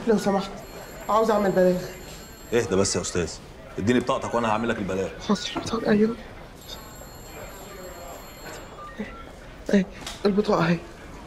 لو سمحت عاوز اعمل بلاغ اهدى بس يا استاذ اديني بطاقتك وانا هعمل لك البلاغ حصل بطاقة ايوه ايه البطاقة اهي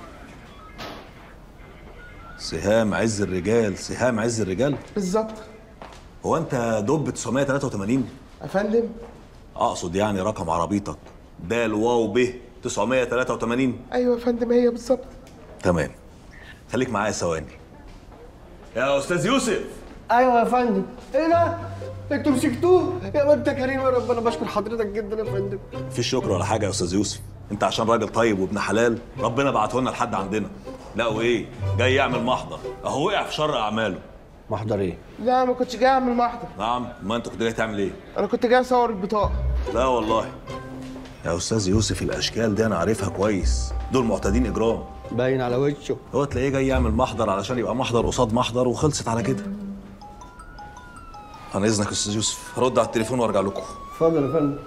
سهام عز الرجال سهام عز الرجال بالظبط هو انت دب 983 يا فندم اقصد يعني رقم عربيتك د واو ب 983 ايوه يا فندم هي بالظبط تمام خليك معايا ثواني يا استاذ يوسف ايوه يا فندم ايه ده؟ انتوا مسكتوه يا ما انت كريم يا رب انا بشكر حضرتك جدا يا فندم مفيش شكر ولا حاجه يا استاذ يوسف انت عشان راجل طيب وابن حلال ربنا بعته لنا لحد عندنا لا وايه جاي يعمل محضر اهو وقع في شر اعماله محضر ايه؟ لا ما كنتش جاي اعمل محضر نعم ما انت كنت جاي تعمل ايه انا كنت جاي اصور البطاقة لا والله يا استاذ يوسف الاشكال دي انا عارفها كويس دول معتادين اجرام باين على وشه هو تلاقيه جاي يعمل محضر علشان يبقى محضر قصاد محضر وخلصت على كده عن اذنك يا استاذ يوسف هرد على التليفون وارجع لكم اتفضل يا فندم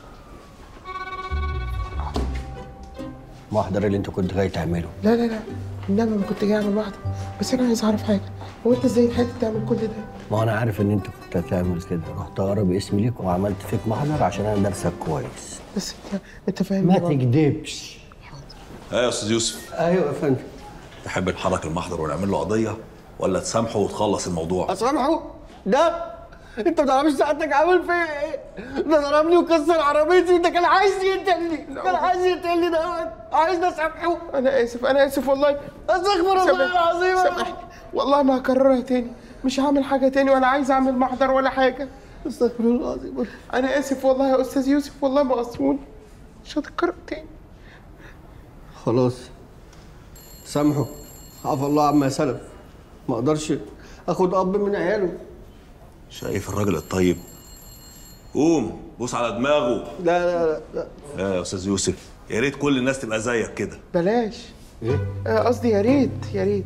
محضر اللي انت كنت جاي تعمله لا لا لا انما ما كنت جاي اعمل محضر بس انا عايز اعرف حاجة هو انت ازاي لحقت تعمل كل ده ما انا عارف ان انت كنت هتعمل كده رحت اقرا باسمي ليك وعملت فيك محضر عشان انا دارسك كويس بس انت انت فاهم ما يا بابا. تكدبش ايه يا استاذ يوسف ايوه يا فندم تحب نحرك المحضر ونعمل له قضيه ولا تسامحه وتخلص الموضوع اسامحه ده انت ما تعرفش ساعتك عامل فيا ايه ده ضربني وكسر عربيتي ده كان عايز يقتلني كان عايز يقتلني ده عايز اسامحه انا اسف انا اسف والله استغفر الله سامح- العظيم سامحني والله ما هكررها تاني مش هعمل حاجة تاني ولا عايز اعمل محضر ولا حاجة استغفر الله العظيم انا اسف والله يا استاذ يوسف والله مقصرون مش هتكرر تاني خلاص سامحه عفى الله عما سلف ما اقدرش اخد اب من عياله شايف الراجل الطيب قوم بوس على دماغه لا لا لا, لا. يا يا استاذ يوسف يا ريت كل الناس تبقى زيك كده بلاش ايه آه، قصدي يا ريت يا ريت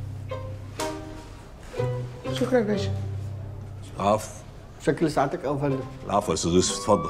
شكرا يا باشا عفو شكل ساعتك او فندم العفو يا استاذ يوسف اتفضل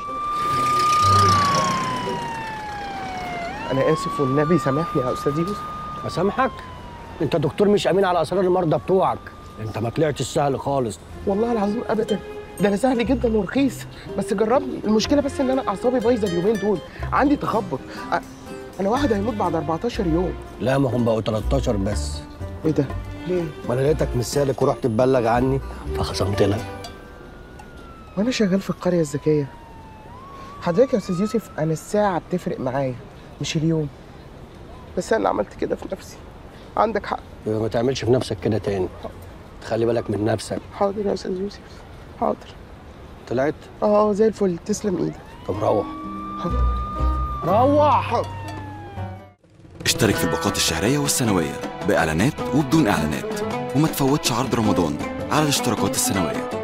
انا اسف والنبي سامحني يا استاذ يوسف اسامحك انت دكتور مش امين على اسرار المرضى بتوعك انت ما طلعتش سهل خالص والله العظيم ابدا ده انا سهل جدا ورخيص بس جربني المشكله بس ان انا اعصابي بايظه اليومين دول عندي تخبط أ- انا واحد هيموت بعد 14 يوم لا ما هم بقوا 13 بس ايه ده ليه ما انا لقيتك مش سالك ورحت تبلغ عني فخصمت لك وانا شغال في القريه الذكيه حضرتك يا استاذ يوسف انا الساعه بتفرق معايا مش اليوم بس انا عملت كده في نفسي عندك حق يبقى ما تعملش في نفسك كده تاني خلي بالك من نفسك حاضر يا استاذ يوسف حاضر طلعت اه زي الفل تسلم ايدك طب روح حاضر روح حاضر اشترك في الباقات الشهرية والسنوية بإعلانات وبدون إعلانات وما تفوتش عرض رمضان على الاشتراكات السنوية